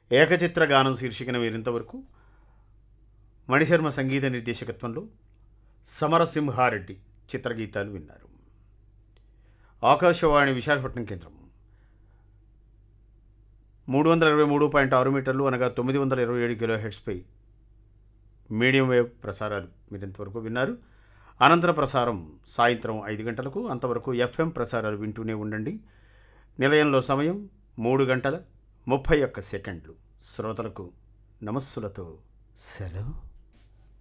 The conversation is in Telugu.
ఏకచిత్ర గానం శీర్షికన వీరింతవరకు మణిశర్మ సంగీత నిర్దేశకత్వంలో సమరసింహారెడ్డి చిత్రగీతాలు విన్నారు ఆకాశవాణి విశాఖపట్నం కేంద్రం మూడు వందల ఇరవై మూడు పాయింట్ ఆరు మీటర్లు అనగా తొమ్మిది వందల ఇరవై ఏడు కిలో హెడ్స్పై మీడియం వేవ్ ప్రసారాలు మీరు ఇంతవరకు విన్నారు అనంతర ప్రసారం సాయంత్రం ఐదు గంటలకు అంతవరకు ఎఫ్ఎం ప్రసారాలు వింటూనే ఉండండి నిలయంలో సమయం మూడు గంటల ముప్పై ఒక్క సెకండ్లు శ్రోతలకు నమస్సులతో సెలవు